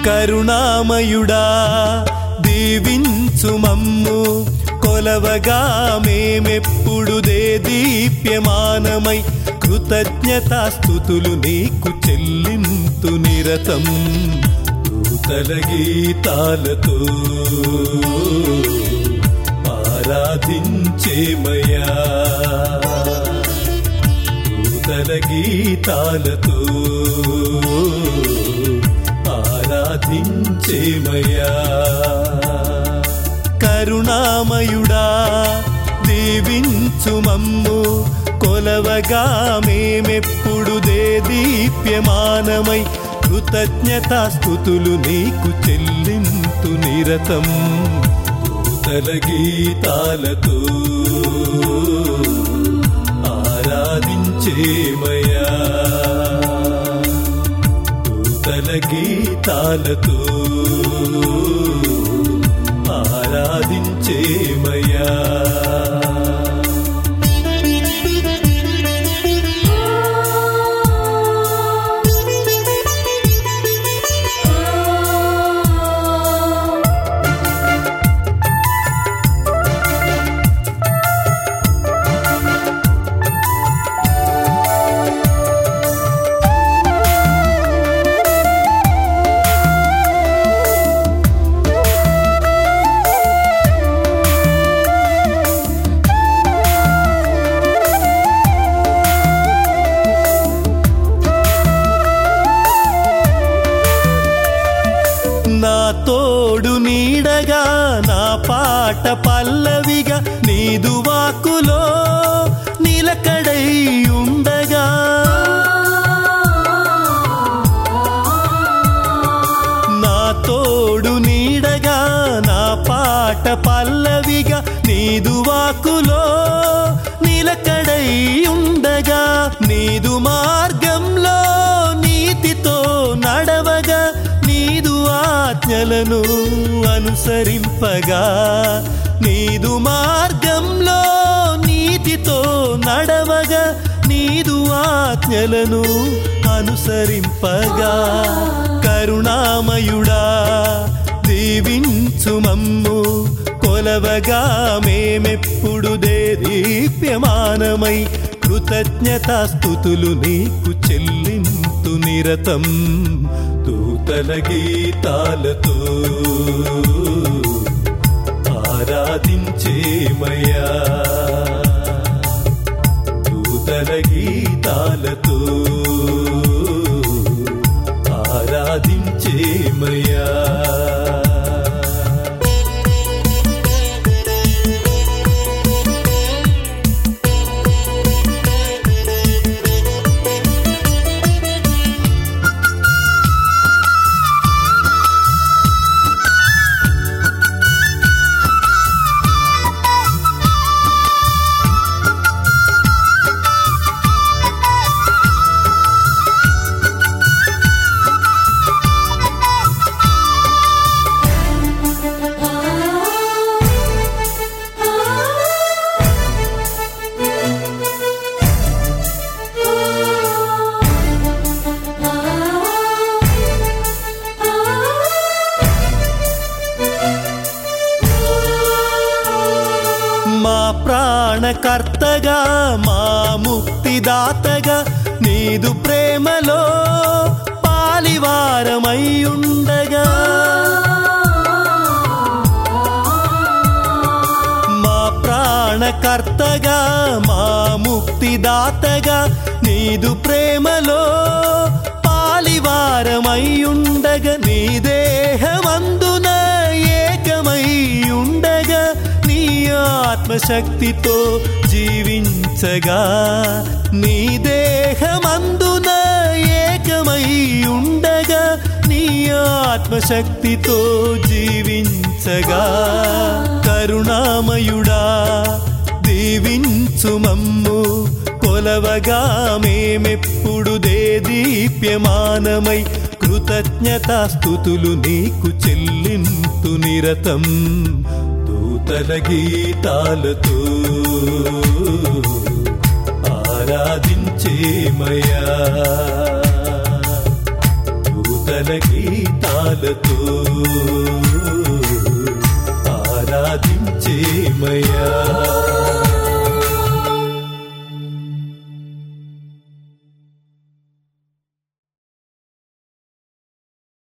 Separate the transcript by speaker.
Speaker 1: కరుణామయుడా దీవించు మమ్ము కొలవగా మేమెప్పుడు దే దీప్యమానమై కృతజ్ఞతాస్థుతులు నీకు చెల్లింతు నిరతం దూతల గీతాలతో ఆరాధించేమయా దూతల గీతాలతో ఆరాధించేమయా కరుణామయుడా దీవించు మమ్ము కొలవగా మేమెప్పుడు దే దీప్యమానమై కృతజ్ఞతాస్థుతులు నీకు చెల్లింతు నిరతం దూతల గీతాలతో ఆరాధించేమయా దూతల గీతాలతో ఆరాధించేమయా నా తోడు నీడగా నా పాట పల్లవిగా నీదు వాకులో నిలకడై ఉండగా నా తోడు నీడగా నా పాట పల్లవిగా నీదు వాకులో నిలకడై ఉండగా నీదు మార్గంలో నీతితో నడవగా నీదు ఆజ్ఞలను అనుసరింపగా నీదు మార్గంలో నీతితో నడవగా నీదు ఆజ్ఞలను అనుసరింపగా కరుణామయుడా దీవించు మమ్ము కొలవగా మేమెప్పుడు దే దీప్యమానమై కృతజ్ఞతాస్థుతులు నీకు చెల్లింతు నిరతం దూతల గీతాలతో ఆరాధించేమయా దూతల గీతాలతో ఆరాధించేమయా మా ప్రాణకర్తగా మా ముక్తిదాతగా నీదు ప్రేమలో పాలివారమై ఉండగా మా ప్రాణకర్తగా మా ముక్తిదాతగా నీదు ప్రేమలో పాలివారమై ఉండగా నీ దేహమందున ఏకమై ఉండగా నీ ఆత్మశక్తితో జీవించగా నీ దేహమందున ఏకమై ఉండగా నీ ఆత్మశక్తితో జీవించగా కరుణామయుడా దీవించు మమ్ము కొలవగా మేమెప్పుడు దే దీప్యమానమై కృతజ్ఞతాస్థుతులు నీకు చెల్లింతు నిరతం దూతల గీతాలతో ఆరాధించేమయా దూతల దూతల గీతాలతో